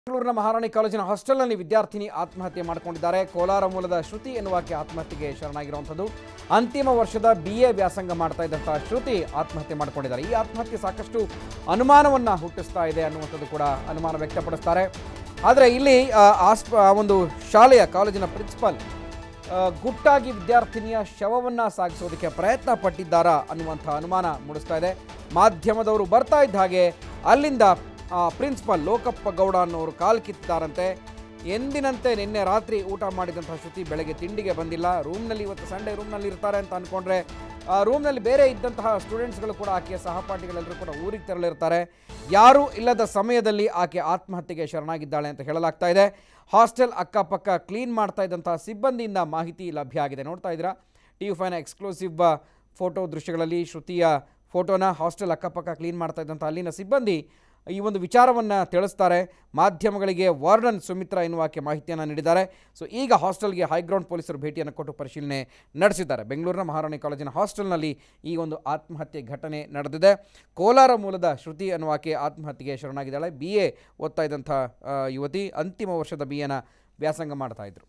ಬೆಂಗಳೂರಿನ ಮಹಾರಾಣಿ ಕಾಲೇಜಿನ ಹಾಸ್ಟೆಲ್ನಲ್ಲಿ ವಿದ್ಯಾರ್ಥಿನಿ ಆತ್ಮಹತ್ಯೆ ಮಾಡಿಕೊಂಡಿದ್ದಾರೆ ಕೋಲಾರ ಮೂಲದ ಶ್ರುತಿ ಎನ್ನುವಾಕೆ ಆತ್ಮಹತ್ಯೆಗೆ ಶರಣಾಗಿರುವಂಥದ್ದು ಅಂತಿಮ ವರ್ಷದ ಬಿ ಎ ವ್ಯಾಸಂಗ ಮಾಡ್ತಾ ಇದ್ದಂತಹ ಶ್ರುತಿ ಆತ್ಮಹತ್ಯೆ ಮಾಡಿಕೊಂಡಿದ್ದಾರೆ ಈ ಆತ್ಮಹತ್ಯೆ ಸಾಕಷ್ಟು ಅನುಮಾನವನ್ನು ಹುಟ್ಟಿಸ್ತಾ ಇದೆ ಅನ್ನುವಂಥದ್ದು ಕೂಡ ಅನುಮಾನ ವ್ಯಕ್ತಪಡಿಸ್ತಾರೆ ಆದರೆ ಇಲ್ಲಿ ಆ, ಆಸ್ಪ ಆ ಒಂದು ಶಾಲೆಯ ಕಾಲೇಜಿನ ಪ್ರಿನ್ಸಿಪಾಲ್ ಆ, ಗುಟ್ಟಾಗಿ ವಿದ್ಯಾರ್ಥಿನಿಯ ಶವವನ್ನು ಸಾಗಿಸೋದಕ್ಕೆ ಪ್ರಯತ್ನ ಪಟ್ಟಿದ್ದಾರಾ ಅನ್ನುವಂಥ ಅನುಮಾನ ಮೂಡಿಸ್ತಾ ಇದೆ ಮಾಧ್ಯಮದವರು ಬರ್ತಾ ಇದ್ದ ಹಾಗೆ ಅಲ್ಲಿಂದ ಆ, ಪ್ರಿನ್ಸಿಪಾಲ್ ಲೋಕಪ್ಪ ಗೌಡ ಅನ್ನೋರು ಕಾಲು ಕಿತ್ತಿದ್ದಾರಂತೆ ಎಂದಿನಂತೆ ನಿನ್ನೆ ರಾತ್ರಿ ಊಟ ಮಾಡಿದಂತಹ ಶ್ರುತಿ ಬೆಳಗ್ಗೆ ತಿಂಡಿಗೆ ಬಂದಿಲ್ಲ ರೂಮ್ನಲ್ಲಿ ಇವತ್ತು ಸಂಡೇ ರೂಮ್ನಲ್ಲಿ ಇರ್ತಾರೆ ಅಂತ ಅಂದ್ಕೊಂಡ್ರೆ ಆ ರೂಮ್ನಲ್ಲಿ ಬೇರೆ ಇದ್ದಂತಹ ಸ್ಟೂಡೆಂಟ್ಸ್ಗಳು ಕೂಡ ಆಕೆಯ ಸಹಪಾಠಿಗಳೆಲ್ಲರೂ ಕೂಡ ಊರಿಗೆ ತೆರಳಿರ್ತಾರೆ ಯಾರೂ ಇಲ್ಲದ ಸಮಯದಲ್ಲಿ ಆಕೆ ಆತ್ಮಹತ್ಯೆಗೆ ಶರಣಾಗಿದ್ದಾಳೆ ಅಂತ ಹೇಳಲಾಗ್ತಾ ಇದೆ ಹಾಸ್ಟೆಲ್ ಅಕ್ಕಪಕ್ಕ ಕ್ಲೀನ್ ಮಾಡ್ತಾ ಇದ್ದಂತಹ ಸಿಬ್ಬಂದಿಯಿಂದ ಮಾಹಿತಿ ಲಭ್ಯ ಆಗಿದೆ ನೋಡ್ತಾ ಇದ್ದೀರಾ T V five exclusive photo ದೃಶ್ಯಗಳಲ್ಲಿ ಶ್ರುತಿಯ ಫೋಟೋನ ಹಾಸ್ಟೆಲ್ ಅಕ್ಕಪಕ್ಕ ಕ್ಲೀನ್ ಮಾಡ್ತಾ ಇದ್ದಂಥ ಅಲ್ಲಿನ ಸಿಬ್ಬಂದಿ ಈ ಒಂದು ವಿಚಾರವನ್ನು ತಿಳಿಸ್ತಾರೆ ಮಾಧ್ಯಮಗಳಿಗೆ ವಾರ್ಡನ್ ಸುಮಿತ್ರಾ ಎನ್ನುವಾಕೆ ಮಾಹಿತಿಯನ್ನು ನೀಡಿದ್ದಾರೆ ಸೊ ಈಗ ಹಾಸ್ಟೆಲ್ಗೆ ಹೈಗ್ರೌಂಡ್ ಪೊಲೀಸರು ಭೇಟಿಯನ್ನು ಕೊಟ್ಟು ಪರಿಶೀಲನೆ ನಡೆಸಿದ್ದಾರೆ ಬೆಂಗಳೂರಿನ ಮಹಾರಾಣಿ ಕಾಲೇಜಿನ ಹಾಸ್ಟೆಲ್ನಲ್ಲಿ ಈ ಒಂದು ಆತ್ಮಹತ್ಯೆ ಘಟನೆ ನಡೆದಿದೆ ಕೋಲಾರ ಮೂಲದ ಶ್ರುತಿ ಅನ್ನುವಾಕೆ ಆತ್ಮಹತ್ಯೆಗೆ ಶರಣಾಗಿದ್ದಾಳೆ ಬಿ ಎ ಓದ್ತಾ ಇದ್ದಂಥ ಆ, ಯುವತಿ ಅಂತಿಮ ವರ್ಷದ ಬಿ ಎನ ವ್ಯಾಸಂಗ ಮಾಡ್ತಾ ಇದ್ರು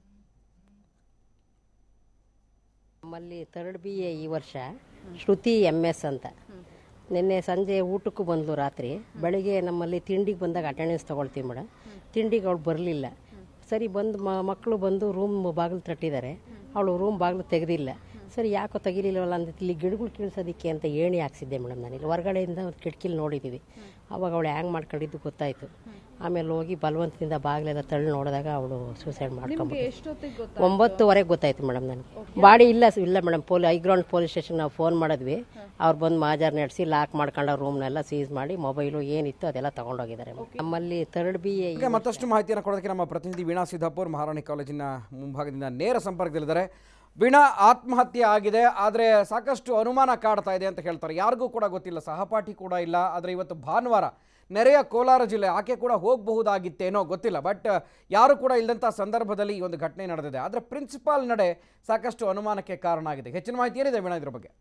ನಮ್ಮಲ್ಲಿ ಥರ್ಡ್ ಬಿ ಎ ಈ ವರ್ಷ ಶ್ರುತಿ ಎಮ್ ಎಸ್ ಅಂತ ನಿನ್ನೆ ಸಂಜೆ ಊಟಕ್ಕೂ ಬಂದ್ಲು ರಾತ್ರಿ ಬೆಳಿಗ್ಗೆ ನಮ್ಮಲ್ಲಿ ತಿಂಡಿಗೆ ಬಂದಾಗ ಅಟೆಂಡೆನ್ಸ್ ತೊಗೊಳ್ತೀವಿ ಮೇಡಮ್ ತಿಂಡಿಗೆ ಅವಳು ಬರಲಿಲ್ಲ ಸರಿ ಬಂದು ಮಕ್ಕಳು ಬಂದು ರೂಮ್ ಬಾಗಿಲು ತಟ್ಟಿದ್ದಾರೆ ಅವಳು ರೂಮ್ ಬಾಗಿಲು ತೆಗೆದಿಲ್ಲ ಸರಿ ಯಾಕೋ ತೆಗಿಲಿಲ್ಲವಲ್ಲ ಅಂತ ಇಲ್ಲಿ ಗಿಡಗಳು ಕೀಳ್ಸೋದಕ್ಕೆ ಅಂತ ಏಣಿ ಹಾಕ್ಸಿದ್ದೆ ಮೇಡಮ್ ನಾನು ಇಲ್ಲಿ ಹೊರಗಡೆಯಿಂದ ಒಂದು ಕಿಟಕಿಲಿ ನೋಡಿದ್ದೀವಿ ಅವಾಗ ಅವಳು ಹ್ಯಾಂಗ್ ಮಾಡ್ಕೊಂಡಿದ್ದು ಗೊತ್ತಾಯಿತು ಆಮೇಲೆ ಹೋಗಿ ಬಲವಂತದಿಂದ ಬಾಗಿಲೆಲ್ಲ ತಳ್ಳಿ ನೋಡಿದಾಗ ಅವಳು ಸೂಸೈಡ್ ಮಾಡ್ಕೊಂಡ್ಬಿಟ್ಟು ಒಂಬತ್ತುವರೆಗೆ ಗೊತ್ತಾಯ್ತು ಮೇಡಮ್ ನನಗೆ ಬಾಡಿ ಇಲ್ಲ ಇಲ್ಲ madam police High Ground police station ನಾವು ಫೋನ್ ಮಾಡಿದ್ವಿ ಅವ್ರು ಬಂದು ಮಾಜಾರ್ ನಡೆಸಿ ಲಾಕ್ ಮಾಡ್ಕೊಂಡ ರೂಮ್ನೆಲ್ಲ ಸೀಸ್ ಮಾಡಿ ಮೊಬೈಲು ಏನಿತ್ತು ಅದೆಲ್ಲ ತಗೊಂಡೋಗಿದ್ದಾರೆ ನಮ್ಮಲ್ಲಿ ಥರ್ಡ್ ಬಿ ಎ ಈಗ ಮತ್ತಷ್ಟು ಮಾಹಿತಿಯನ್ನು ಕೊಡೋದಕ್ಕೆ ನಮ್ಮ ಪ್ರತಿನಿಧಿ ವೀಣಾ ಸಿದ್ದಾಪುರ್ ಮಹಾರಾಣಿ ಕಾಲೇಜಿನ ಮುಂಭಾಗದಿಂದ ನೇರ ಸಂಪರ್ಕದಲ್ಲಿದ್ದಾರೆ ವೀಣಾ ಆತ್ಮಹತ್ಯೆ ಆಗಿದೆ ಆದರೆ ಸಾಕಷ್ಟು ಅನುಮಾನ ಕಾಡ್ತಾ ಇದೆ ಅಂತ ಹೇಳ್ತಾರೆ ಯಾರಿಗೂ ಕೂಡ ಗೊತ್ತಿಲ್ಲ ಸಹಪಾಠಿ ಕೂಡ ಇಲ್ಲ ಆದರೆ ಇವತ್ತು ಭಾನುವಾರ ನೆರೆಯ ಕೋಲಾರ ಜಿಲ್ಲೆ ಆಕೆ ಕೂಡ ಹೋಗಬಹುದಾಗಿತ್ತೇನೋ ಗೊತ್ತಿಲ್ಲ ಬಟ್ ಯಾರು ಕೂಡ ಇಲ್ಲದಂಥ ಸಂದರ್ಭದಲ್ಲಿ ಈ ಒಂದು ಘಟನೆ ನಡೆದಿದೆ ಆದರೆ ಪ್ರಿನ್ಸಿಪಾಲ್ ನಡೆ ಸಾಕಷ್ಟು ಅನುಮಾನಕ್ಕೆ ಕಾರಣ ಆಗಿದೆ ಹೆಚ್ಚಿನ ಮಾಹಿತಿ ಏನಿದೆ ವೀಣಾ ಇದ್ರ ಬಗ್ಗೆ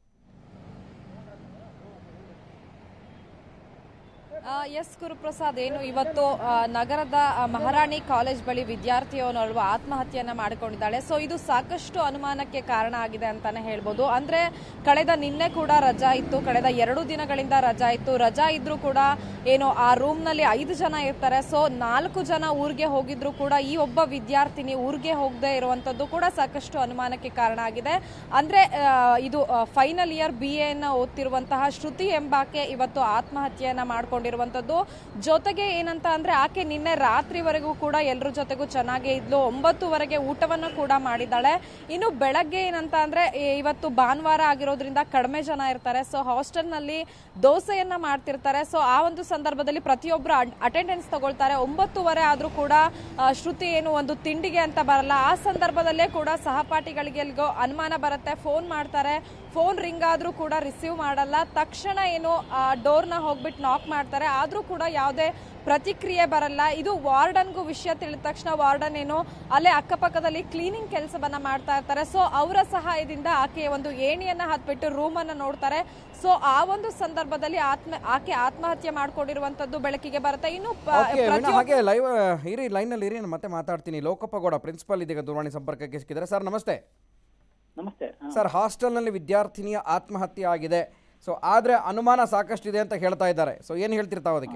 ಆ, ಎಸ್ ಗುರುಪ್ರಸಾದ್ ಏನು ಇವತ್ತು ಆ, ನಗರದ ಆ, ಮಹಾರಾಣಿ ಕಾಲೇಜ್ ಬಳಿ ವಿದ್ಯಾರ್ಥಿಯವನೊಬ್ಬ ಆತ್ಮಹತ್ಯೆಯನ್ನ ಮಾಡಿಕೊಂಡಿದ್ದಾಳೆ ಸೊ ಇದು ಸಾಕಷ್ಟು ಅನುಮಾನಕ್ಕೆ ಕಾರಣ ಆಗಿದೆ ಅಂತಾನೆ ಹೇಳ್ಬೋದು ಅಂದ್ರೆ ಕಳೆದ ನಿನ್ನೆ ಕೂಡ ರಜಾ ಇತ್ತು ಕಳೆದ ಎರಡು ದಿನಗಳಿಂದ ರಜಾ ಇತ್ತು ರಜಾ ಇದ್ರೂ ಕೂಡ ಏನು ಆ ರೂಮ್ ನಲ್ಲಿ ಐದು ಜನ ಇರ್ತಾರೆ ಸೊ ನಾಲ್ಕು ಜನ ಊರಿಗೆ ಹೋಗಿದ್ರು ಕೂಡ ಈ ಒಬ್ಬ ವಿದ್ಯಾರ್ಥಿನಿ ಊರಿಗೆ ಹೋಗದೆ ಇರುವಂತದ್ದು ಕೂಡ ಸಾಕಷ್ಟು ಅನುಮಾನಕ್ಕೆ ಕಾರಣ ಆಗಿದೆ ಅಂದ್ರೆ ಆ, ಇದು ಫೈನಲ್ ಇಯರ್ ಬಿ ಎನ್ನ ಓದ್ತಿರುವಂತಹ ಶ್ರುತಿ ಎಂಬಾಕೆ ಇವತ್ತು ಆತ್ಮಹತ್ಯೆಯನ್ನ ಮಾಡ್ಕೊಂಡಿರುವಂತದ್ದು ಜೊತೆಗೆ ಏನಂತ ಅಂದ್ರೆ ಆಕೆ ನಿನ್ನೆ ರಾತ್ರಿವರೆಗೂ ಕೂಡ ಎಲ್ಲರ ಜೊತೆಗೂ ಚೆನ್ನಾಗೇ ಇದ್ಲು ಒಂಬತ್ತುವರೆಗೆ ಊಟವನ್ನು ಕೂಡ ಮಾಡಿದ್ದಾಳೆ ಇನ್ನು ಬೆಳಗ್ಗೆ ಏನಂತ ಅಂದ್ರೆ ಈ- ಇವತ್ತು ಭಾನುವಾರ ಆಗಿರೋದ್ರಿಂದ ಕಡಿಮೆ ಜನ ಇರ್ತಾರೆ ಸೊ ಹಾಸ್ಟೆಲ್ ನಲ್ಲಿ ದೋಸೆಯನ್ನ ಮಾಡ್ತಿರ್ತಾರೆ ಸೊ ಆ ಒಂದು ಸಂದರ್ಭದಲ್ಲಿ ಪ್ರತಿಯೊಬ್ಬರು ಅಟೆಂಡೆನ್ಸ್ ತಗೊಳ್ತಾರೆ ಒಂಬತ್ತುವರೆ ಆದ್ರೂ ಕೂಡ ಆ, ಶ್ರುತಿ ಏನು ಒಂದು ತಿಂಡಿಗೆ ಅಂತ ಬರಲ್ಲ ಆ ಸಂದರ್ಭದಲ್ಲೇ ಕೂಡ ಸಹಪಾಠಿಗಳಿಗೆ ಎಲ್ಗೋ ಅನುಮಾನ ಬರುತ್ತೆ ಫೋನ್ ಮಾಡ್ತಾರೆ ಫೋನ್ ರಿಂಗ್ ಆದ್ರೂ ಕೂಡ ರಿಸೀವ್ ಮಾಡಲ್ಲ ತಕ್ಷಣ ಏನು ಡೋರ್ನ ಹೋಗ್ಬಿಟ್ಟು ನಾಕ್ ಮಾಡ್ತಾರೆ ಆದ್ರೂ ಕೂಡ ಯಾವುದೇ ಪ್ರತಿಕ್ರಿಯೆ ಬರಲ್ಲ ಇದು ವಾರ್ಡನ್ಗೂ ವಿಷಯ ತಿಳಿದ ತಕ್ಷಣ ವಾರ್ಡನ್ ಏನು ಅಲ್ಲೇ ಅಕ್ಕಪಕ್ಕದಲ್ಲಿ ಕ್ಲೀನಿಂಗ್ ಕೆಲಸವನ್ನ ಮಾಡ್ತಾ ಇರ್ತಾರೆ ಸೊ ಅವರ ಸಹಾಯದಿಂದ ಆಕೆ ಒಂದು ಏಣಿಯನ್ನ ಹತ್ಬಿಟ್ಟು ರೂಮ್ ಅನ್ನ ನೋಡ್ತಾರೆ ಸೊ ಆ ಒಂದು ಸಂದರ್ಭದಲ್ಲಿ ಆತ್ಮ ಆಕೆ ಆತ್ಮಹತ್ಯೆ ಮಾಡ್ಕೊಂಡಿರುವಂತದ್ದು ಬೆಳಕಿಗೆ ಬರುತ್ತೆ ಇನ್ನು ಪ- ಓಕೆ ವೀಣಾ ಪ್ರತಿಯೊಬ್ಬ ಹಾಗೆ ಲೈವ್ ಇರಿ ಲೈನಲ್ಲಿ ಇರಿ ನಾನು ಮತ್ತೆ ಮಾತಾಡ್ತೀನಿ ಲೋಕಪ್ಪಗೌಡ ಪ್ರಿನ್ಸಿಪಾಲ್ ಇದೀಗ ದೂರವಾಣಿ ಸಂಪರ್ಕಕ್ಕೆ ಸಿಕ್ಕಿದ್ದಾರೆ ಸರ್ ನಮಸ್ತೆ ನಮಸ್ತೆ ಹಾ. ಸರ್ ಹಾಸ್ಟೆಲ್ನಲ್ಲಿ ವಿದ್ಯಾರ್ಥಿನಿಯ ಆತ್ಮಹತ್ಯೆ ಆಗಿದೆ ಸೊ ಆದರೆ ಅನುಮಾನ ಸಾಕಷ್ಟಿದೆ ಅಂತ ಹೇಳ್ತಾ ಇದ್ದಾರೆ ಸೊ ಏನು ಹೇಳ್ತಿರ್ತಾವ ಅದಕ್ಕೆ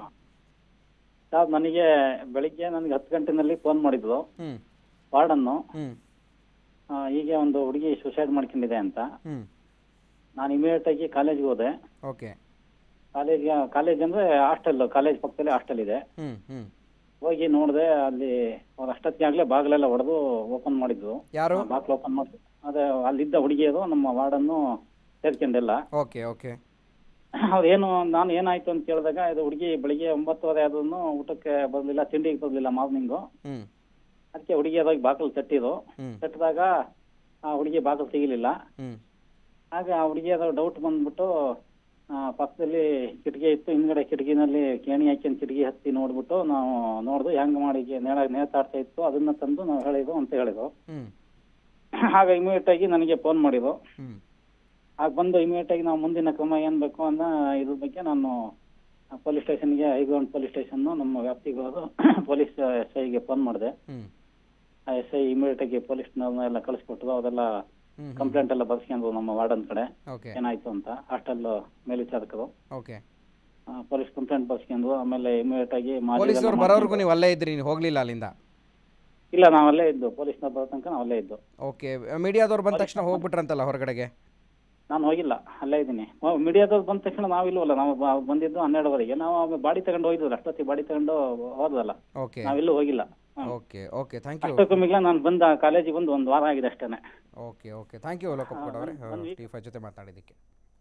ಸಾಬ್ ನನಗೆ ಬೆಳಿಗ್ಗೆ ನನಗೆ ಹತ್ತು ಗಂಟೆನಲ್ಲಿ ಫೋನ್ ಮಾಡಿದ್ರು ಹ್ಞೂ ವಾರ್ಡನ್ನು ಹ್ಞೂ ಆ, ಹೀಗೆ ಒಂದು ಹುಡುಗಿ ಸುಸೈಡ್ ಮಾಡ್ಕೊಂಡಿದೆ ಅಂತ ಹ್ಞೂ ನಾನು ಇಮಿಡಿಯೇಟ್ ಆಗಿ ಕಾಲೇಜ್ಗೆ ಹೋದೆ ಓಕೆ ಕಾಲೇಜ್ಗೆ ಕಾಲೇಜ್ ಅಂದ್ರೆ ಹಾಸ್ಟೆಲ್ ಕಾಲೇಜ್ ಪಕ್ಕದಲ್ಲಿ ಹಾಸ್ಟೆಲ್ ಇದೆ ಹ್ಞೂ ಹ್ಞೂ ಹೋಗಿ ನೋಡಿದೆ ಅಲ್ಲಿ ಅವ್ರು ಅಷ್ಟೊತ್ತಿಗಾಗಲೇ ಬಾಗಿಲೆಲ್ಲ ಹೊಡೆದು ಓಪನ್ ಮಾಡಿದ್ರು ಯಾರು ಬಾಗಿಲು ಓಪನ್ ಮಾಡಿ ಅದೇ ಅಲ್ಲಿದ್ದ ಹುಡುಗಿಯರು ನಮ್ಮ ವಾರ್ಡನ್ನು ಸೇರ್ಕೊಂಡಿಲ್ಲ ಓಕೆ ಓಕೆ ಅವ್ರು ಏನು ನಾನು ಏನಾಯ್ತು ಅಂತ ಕೇಳಿದಾಗ ಇದು ಹುಡುಗಿ ಬೆಳಿಗ್ಗೆ ಒಂಬತ್ತುವರೆ ಆದ್ರೂ ಊಟಕ್ಕೆ ಬರಲಿಲ್ಲ ತಿಂಡಿಗೆ ಬರಲಿಲ್ಲ ಮಾರ್ನಿಂಗು ಹ್ಞೂ ಅದಕ್ಕೆ ಹುಡುಗಿ ಅದಾಗ ಬಾಗಿಲು ತಟ್ಟಿದ್ರು ಹ್ಞೂ ತಟ್ಟಿದಾಗ ಆ ಹುಡುಗಿ ಬಾಗಿಲು ತೆಗಿಲಿಲ್ಲ ಹ್ಞೂ ಆಗ ಆ ಹುಡುಗಿ ಅದ ಡೌಟ್ ಬಂದ್ಬಿಟ್ಟು ಆ, ಪಕ್ಕದಲ್ಲಿ ಕಿಟಕಿ ಇತ್ತು ಹಿಂದ್ಗಡೆ ಕಿಟಕಿನಲ್ಲಿ ಕೇಣಿ ಹಾಕ್ಯಂಡ್ ಕಿಟಕಿ ಹತ್ತಿ ನೋಡ್ಬಿಟ್ಟು ನಾವು ನೋಡ್ದು ಹೆಂಗ್ ಮಾಡಿ ನೇಳ ನೇತಾಡ್ತಾ ಇತ್ತು ಅದನ್ನ ತಂದು ನಾವು ಹೇಳಿದ್ವು ಅಂತ ಹೇಳಿದ್ರು ಹ್ಞೂ ಆಗ ಇಮಿಡಿಯೇಟ್ ಆಗಿ ನನಗೆ ಫೋನ್ ಮಾಡಿದ್ರು ಹ್ಞೂ ಆಗ ಬಂದು ಇಮಿಡಿಯೇಟ್ ಆಗಿ ನಾವು ಮುಂದಿನ ಕ್ರಮ ಏನ್ ಬೇಕು ಅನ್ನೋ ಇದ್ರ ಬಗ್ಗೆ ನಾನು ಪೊಲೀಸ್ ಸ್ಟೇಷನ್ಗೆ ಹೈಗ್ರೌಂಡ್ ಪೊಲೀಸ್ ಸ್ಟೇಷನ್ ನಮ್ಮ ವ್ಯಾಪ್ತಿಗೆ ಹೋದು ಪೊಲೀಸ್ ಎಸ್ ಐಗೆ ಫೋನ್ ಮಾಡಿದೆ ಹ್ಞೂ ಆ ಎಸ್ ಐ ಇಮಿಡಿಯೇಟ್ ಆಗಿ ಪೊಲೀಸ್ನವ್ರನ್ನೆಲ್ಲ ಕಳಿಸ್ಕೊಟ್ಟು ಅದೆಲ್ಲ ಹ್ಞೂ ಕಂಪ್ಲೇಂಟ್ ಎಲ್ಲ ಬರ್ಸ್ಕೊಂಡು ನಮ್ಮ ವಾರ್ಡನ್ ಕಡೆ ಓಕೆ ಏನಾಯ್ತು ಅಂತ ಹಾಸ್ಟೆಲ್ ಮೇಲ್ವಿಚಾರಕರು ಓಕೆ ಪೊಲೀಸ್ ಕಂಪ್ಲೇಂಟ್ ಬರ್ಸ್ಕೊಂಡು ಆಮೇಲೆ ಇಮಿಡಿಯೇಟ್ ಆಗಿ ಮಾಜಿ ಪೊಲೀಸರು ಎಲ್ಲ ಬರೋವರೆಗೂ ಮಾಡ್ಕೊಂಡು- ನೀವು ಅಲ್ಲೇ ಇದ್ರಿ ನೀವು ಹೋಗಲಿಲ್ಲ ಅಲ್ಲಿಂದ ಇಲ್ಲ ನಾವು ಅಲ್ಲೇ ಇದ್ದು ಪೊಲೀಸ್ನವ್ರು ಬರೋ ತನಕ ನಾವು ಅಲ್ಲೇ ಇದ್ದು ಓಕೆ ಮೀಡಿಯಾದವ್ರು ಬಂದ ತಕ್ಷಣ ಹೋಗ್ಬಿಟ್ರಂತಲ್ಲ ಹೊರಗಡೆಗೆ ನಾನು ಹೋಗಿಲ್ಲ ಅಲ್ಲೇ ಇದ್ದೀನಿ ಮೀಡಿಯಾದವ್ರು ಬಂದ ತಕ್ಷಣ ನಾವು ಇಲ್ವಲ್ಲ ನಾವು ಬ- ಬಂದಿದ್ದು ಹನ್ನೆರಡುವರೆಗೆ ನಾವು ಬಾಡಿ ತಗೊಂಡು ಹೋಗಿದ್ವಲ್ಲ ಅಷ್ಟೊತ್ತಿಗೆ ಬಾಡಿ ತಗೊಂಡು ಹೋದ್ವಲ್ಲ ಓಕೆ ನಾವೆಲ್ಲೂ ಹೋಗಿಲ್ಲ hmm. Okay okay thank you ಅಷ್ಟೊತ್ತಿಗೆ ನಾನು ಬಂದ ಕಾಲೇಜಿಗೆ ಬಂದು ಒಂದು ವಾರ ಆಗಿದೆ ಅಷ್ಟೇನೆ okay okay thank you Lokappa ಅವರೇ ಒಂದು week- ಟಿ ಫೈ ಜೊತೆ ಮಾತಾಡಿದ್ದಕ್ಕೆ